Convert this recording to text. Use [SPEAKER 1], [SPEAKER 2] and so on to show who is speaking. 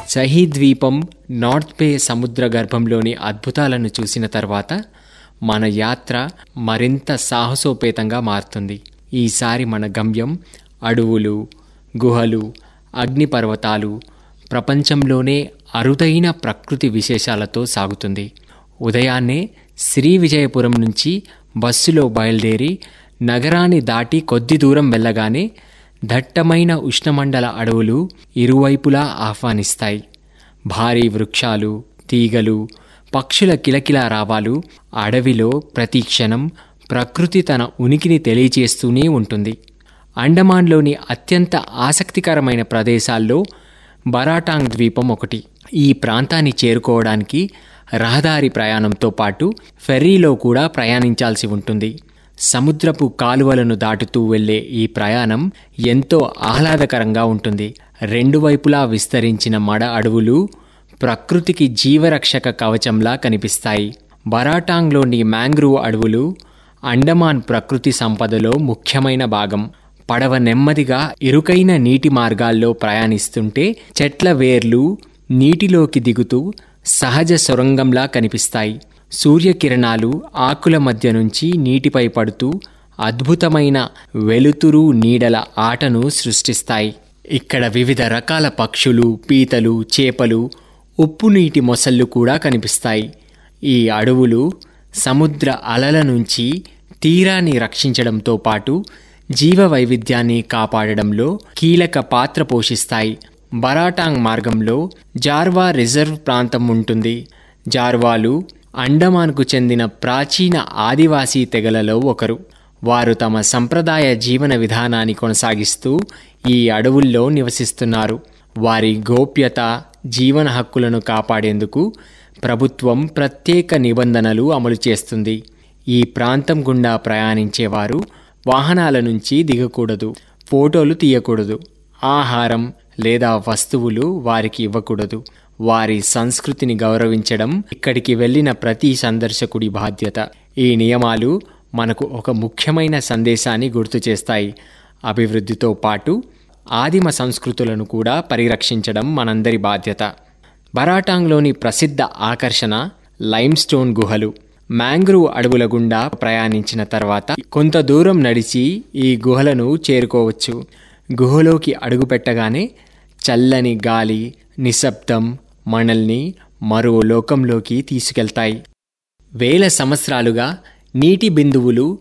[SPEAKER 1] సహీ ద్వీపం నార్త్ బే సముద్ర గర్భంలోని అద్భుతాలను చూసిన తర్వాత మన యాత్ర మరింత సాహసోపేతంగా మారుతుంది ఈసారి మన గమ్యం అడవులు గుహలు అగ్నిపర్వతాలు ప్రపంచంలోనే అరుదైన ప్రకృతి విశేషాలతో సాగుతుంది ఉదయాన్నే శ్రీ విజయపురం నుంచి బస్సులో బయలుదేరి నగరాన్ని దాటి కొద్ది దూరం వెళ్ళగానే దట్టమైన ఉష్ణమండల అడవులు ఇరువైపులా ఆహ్వానిస్తాయి భారీ వృక్షాలు తీగలు పక్షుల కిలకిలా రావాలు అడవిలో ప్రతి క్షణం ప్రకృతి తన ఉనికిని తెలియచేస్తూనే ఉంటుంది అండమాన్లోని అత్యంత ఆసక్తికరమైన ప్రదేశాల్లో బరాటాంగ్ ద్వీపం ఒకటి ఈ ప్రాంతాన్ని చేరుకోవడానికి రహదారి ప్రయాణంతో పాటు ఫెర్రీలో కూడా ప్రయాణించాల్సి ఉంటుంది సముద్రపు కాలువలను దాటుతూ వెళ్లే ఈ ప్రయాణం ఎంతో ఆహ్లాదకరంగా ఉంటుంది రెండు వైపులా విస్తరించిన మడ అడవులు ప్రకృతికి జీవరక్షక కవచంలా కనిపిస్తాయి బరాటాంగ్లోని మ్యాంగ్రూవ్ అడవులు అండమాన్ ప్రకృతి సంపదలో ముఖ్యమైన భాగం పడవ నెమ్మదిగా ఇరుకైన నీటి మార్గాల్లో ప్రయాణిస్తుంటే చెట్ల వేర్లు నీటిలోకి దిగుతూ సహజ సొరంగంలా కనిపిస్తాయి సూర్యకిరణాలు ఆకుల మధ్య నుంచి నీటిపై పడుతూ అద్భుతమైన వెలుతురు నీడల ఆటను సృష్టిస్తాయి ఇక్కడ వివిధ రకాల పక్షులు పీతలు చేపలు ఉప్పు నీటి మొసళ్ళు కూడా కనిపిస్తాయి ఈ అడవులు సముద్ర అలల నుంచి తీరాన్ని రక్షించడంతో పాటు జీవ వైవిధ్యాన్ని కాపాడడంలో కీలక పాత్ర పోషిస్తాయి బరాటాంగ్ మార్గంలో జార్వా రిజర్వ్ ప్రాంతం ఉంటుంది జార్వాలు అండమాన్కు చెందిన ప్రాచీన ఆదివాసీ తెగలలో ఒకరు వారు తమ సంప్రదాయ జీవన విధానాన్ని కొనసాగిస్తూ ఈ అడవుల్లో నివసిస్తున్నారు వారి గోప్యత జీవన హక్కులను కాపాడేందుకు ప్రభుత్వం ప్రత్యేక నిబంధనలు అమలు చేస్తుంది ఈ ప్రాంతం గుండా ప్రయాణించేవారు వాహనాల నుంచి దిగకూడదు ఫోటోలు తీయకూడదు ఆహారం లేదా వస్తువులు వారికి ఇవ్వకూడదు వారి సంస్కృతిని గౌరవించడం ఇక్కడికి వెళ్ళిన ప్రతి సందర్శకుడి బాధ్యత ఈ నియమాలు మనకు ఒక ముఖ్యమైన సందేశాన్ని గుర్తు చేస్తాయి అభివృద్ధితో పాటు ఆదిమ సంస్కృతులను కూడా పరిరక్షించడం మనందరి బాధ్యత బరాటాంగ్లోని ప్రసిద్ధ ఆకర్షణ లైమ్స్టోన్ గుహలు మ్యాంగ్రూవ్ అడవుల గుండా ప్రయాణించిన తర్వాత కొంత దూరం నడిచి ఈ గుహలను చేరుకోవచ్చు గుహలోకి అడుగుపెట్టగానే చల్లని గాలి నిశ్శబ్దం మనల్ని మరో లోకంలోకి తీసుకెళ్తాయి వేల సంవత్సరాలుగా నీటి బిందువులు